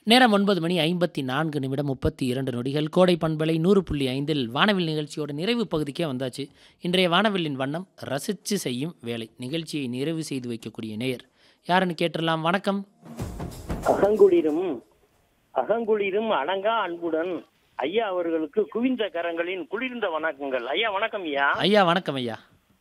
நேரம் ஒன்பது மணி ஐம்பத்தி நான்கு நிமிடம் முப்பத்தி இரண்டு நொடிகள் கோடை பண்பலை நூறு புள்ளி ஐந்தில் வானவில் நிகழ்ச்சியோட நிறைவு பகுதிக்கே வந்தாச்சு இன்றைய வானவில்லின் வண்ணம் ரசித்து செய்யும் வேலை நிகழ்ச்சியை நிறைவு செய்து வைக்கக்கூடிய நேயர் யாருன்னு கேட்டுடலாம் வணக்கம் அகங்குளிரும் அகங்குளிரும் அடங்கா அன்புடன் ஐயா அவர்களுக்கு குவிந்த கரங்களின் குளிர்ந்த வணக்கங்கள் ஐயா வணக்கம் ஐயா ஐயா வணக்கம் ஐயா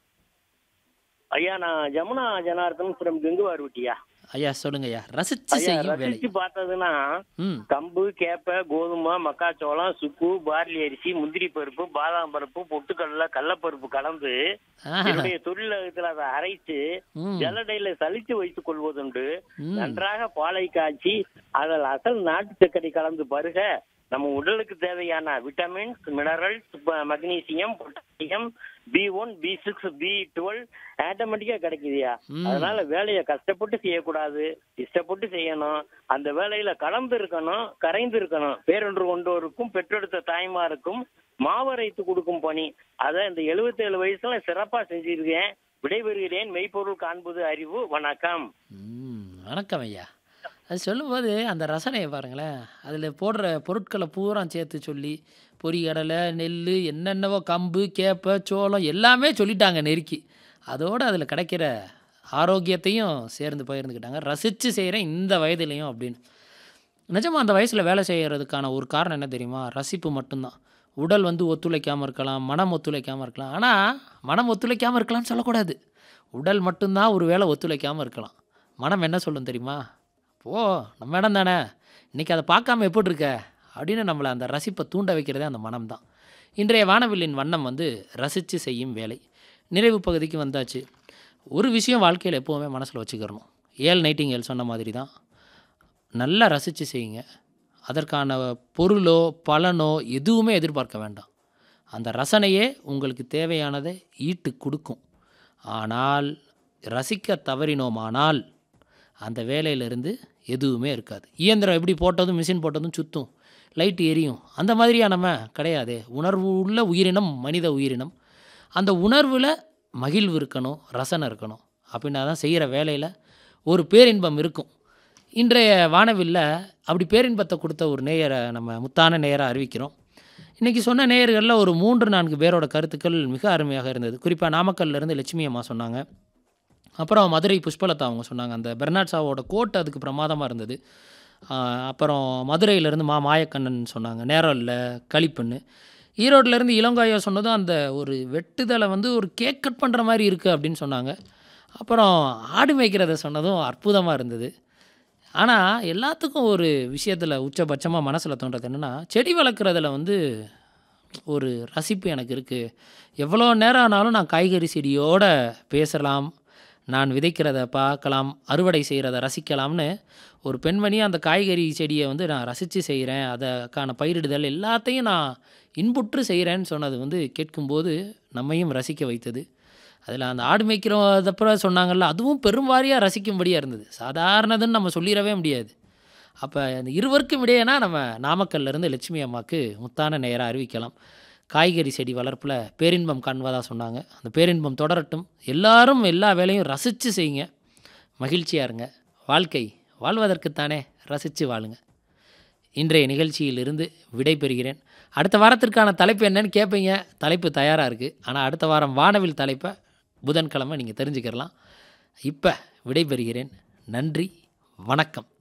ஐயா நான் ஜமுனா ஜனார்தன் ஃப்ரம் கங்குவார்வட்டியா ஐயா சொல்லுங்க ஐயா ரசித்து ஐயா செய்யும் வேலை ரசிச்சு பார்த்ததுன்னா ம் கம்பு கேப்பை கோதுமை மக்காச்சோளம் சுக்கு பார்லி அரிசி முந்திரி பருப்பு பாதாம் பருப்பு பொட்டுக்கடலை கடலப்பருப்பு கலந்து ஆஹா. என்னுடைய தொழிலகத்தில் அதை அரைத்து ம் ஜல்லடையில சலித்து வைத்துக் கொள்வதுண்டு ம். நன்றாக பாலை காய்ச்சி அதில் அசல் நாட்டு சர்க்கரை கலந்து பருக நம்ம உடலுக்கு தேவையான vitamins minerals magnesium potassium B one B six B twelve ஆட்டோமேட்டிக்கா கிடைக்குதுயா ம். அதனால வேலையை கஷ்டப்பட்டு செய்யக்கூடாது இஷ்டப்பட்டு செய்யணும் அந்த வேலையில கலந்து இருக்கணும் கரைந்து இருக்கணும் பேரொன்று கொண்டோருக்கும் பெற்றெடுத்த தாய்மாருக்கும் மாவரைத்து கொடுக்கும் பணி அதை இந்த 77 வயசுல சிறப்பா செஞ்சிருக்கேன் விடைபெறுகிறேன் மெய்ப்பொருள் காண்பது அறிவு வணக்கம் ம் வணக்கம் ஐயா அது சொல்லும்போது அந்த ரசனையை பாருங்களேன் அதில் போடுற பொருட்களை பூரா சேர்த்து சொல்லி பொரிகடலை நெல் என்னென்னவோ கம்பு கேப்பை சோளம் எல்லாமே சொல்லிட்டாங்க நெருக்கி அதோடு அதில் கிடைக்கிற ஆரோக்கியத்தையும் சேர்ந்து பகிர்ந்துக்கிட்டாங்க ரசித்து செய்கிறேன் இந்த வயதுலேயும் அப்படின்னு நிஜமாக அந்த வயசில் வேலை செய்கிறதுக்கான ஒரு காரணம் என்ன தெரியுமா ரசிப்பு மட்டும்தான் உடல் வந்து ஒத்துழைக்காமல் இருக்கலாம் மனம் ஒத்துழைக்காமல் இருக்கலாம் ஆனால் மனம் ஒத்துழைக்காமல் இருக்கலாம்னு சொல்லக்கூடாது உடல் மட்டும்தான் ஒரு வேளை ஒத்துழைக்காமல் இருக்கலாம் மனம் என்ன சொல்லும் தெரியுமா ஓ நம்ம இடம் தானே இன்றைக்கி அதை பார்க்காம எப்படி இருக்க அப்படின்னு நம்மளை அந்த ரசிப்பை தூண்ட வைக்கிறதே அந்த மனம் தான் இன்றைய வானவில்லின் வண்ணம் வந்து ரசித்து செய்யும் வேலை நிறைவு பகுதிக்கு வந்தாச்சு ஒரு விஷயம் வாழ்க்கையில் எப்போவுமே மனசில் வச்சுக்கிறணும் ஏல் நைட்டிங்கேல் சொன்ன மாதிரி தான் நல்லா ரசித்து செய்யுங்க அதற்கான பொருளோ பலனோ எதுவுமே எதிர்பார்க்க வேண்டாம் அந்த ரசனையே உங்களுக்கு தேவையானதை ஈட்டு கொடுக்கும் ஆனால் ரசிக்க தவறினோமானால் அந்த வேலையிலிருந்து எதுவுமே இருக்காது இயந்திரம் எப்படி போட்டதும் மிஷின் போட்டதும் சுற்றும் லைட் எரியும் அந்த மாதிரியா நம்ம கிடையாதே உணர்வு உள்ள உயிரினம் மனித உயிரினம் அந்த உணர்வில் மகிழ்வு இருக்கணும் ரசனை இருக்கணும் அப்படின்னா தான் செய்கிற வேலையில் ஒரு பேரின்பம் இருக்கும் இன்றைய வானவில்ல அப்படி பேரின்பத்தை கொடுத்த ஒரு நேயரை நம்ம முத்தான நேயரை அறிவிக்கிறோம் இன்றைக்கி சொன்ன நேயர்களில் ஒரு மூன்று நான்கு பேரோட கருத்துக்கள் மிக அருமையாக இருந்தது குறிப்பாக நாமக்கல்ல இருந்து லட்சுமி அம்மா சொன்னாங்க அப்புறம் மதுரை புஷ்பலதா அவங்க சொன்னாங்க அந்த பெர்னாட் ஷாவோட கோட் அதுக்கு பிரமாதமாக இருந்தது ஆஹ் அப்புறம் மதுரையிலேருந்து மா மாயக்கண்ணன் சொன்னாங்க நேரம் இல்லை களிப்புன்னு ஈரோட்டிலேருந்து இளங்காயா சொன்னதும் அந்த ஒரு வெட்டுதலை வந்து ஒரு கேக் கட் பண்ணுற மாதிரி இருக்குது அப்படின்னு சொன்னாங்க அப்புறம் ஆடு மேய்க்கிறத சொன்னதும் அற்புதமாக இருந்தது ஆனால் எல்லாத்துக்கும் ஒரு விஷயத்தில் உச்சபட்சமாக மனசில் தோன்றது என்னென்னா செடி வளர்க்குறதுல வந்து ஒரு ரசிப்பு எனக்கு இருக்குது எவ்வளோ நேரம் ஆனாலும் நான் காய்கறி செடியோட பேசலாம் நான் விதைக்கிறத பார்க்கலாம் அறுவடை செய்கிறத ரசிக்கலாம்னு ஒரு பெண்மணி அந்த காய்கறி செடியை வந்து நான் ரசித்து செய்கிறேன் அதற்கான பயிரிடுதல் எல்லாத்தையும் நான் இன்புற்று செய்கிறேன்னு சொன்னது வந்து கேட்கும்போது நம்மையும் ரசிக்க வைத்தது அதில் அந்த ஆடு மேய்க்கிறதப்புறம் சொன்னாங்கல்ல அதுவும் பெரும்வாரியாக ரசிக்கும்படியாக இருந்தது சாதாரணதுன்னு நம்ம சொல்லிடவே முடியாது அப்போ அந்த இருவருக்கும் இடையேனா நம்ம நாமக்கல்ல இருந்து லட்சுமி அம்மாவுக்கு முத்தான நேராக அறிவிக்கலாம் காய்கறி செடி வளர்ப்பில் பேரின்பம் காண்பதாக சொன்னாங்க அந்த பேரின்பம் தொடரட்டும் எல்லாரும் எல்லா வேலையும் ரசித்து செய்யுங்க மகிழ்ச்சியாக இருங்க வாழ்க்கை வாழ்வதற்குத்தானே ரசித்து வாழுங்க இன்றைய நிகழ்ச்சியிலிருந்து விடை பெறுகிறேன் அடுத்த வாரத்திற்கான தலைப்பு என்னன்னு கேட்பீங்க தலைப்பு தயாராக இருக்குது ஆனால் அடுத்த வாரம் வானவில் தலைப்பை புதன்கிழமை நீங்கள் தெரிஞ்சுக்கிறலாம் இப்போ விடை பெறுகிறேன் நன்றி வணக்கம்